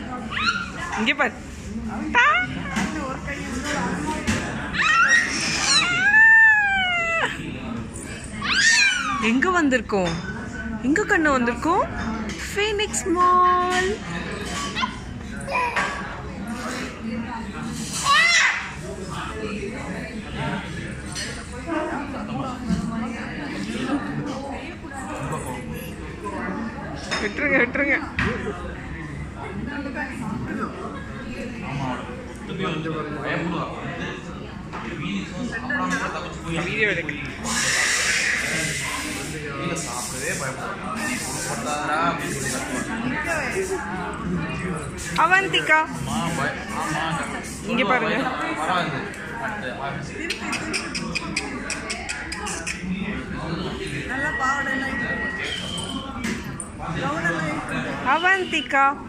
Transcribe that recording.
இங்க பாரு தா. எங்க வந்திருக்கோம் எங்க கண்ணு வந்திருக்கோம் ஃபீனிக்ஸ் மால் விட்டுருங்க விட்டுருங்க வீடியோ எடுக்க அவந்திகா இங்க பாருங்க நல்லா பாவடை எல்லாம் இருக்கு. கவுன் எல்லாம் இருக்கு. அவந்திகா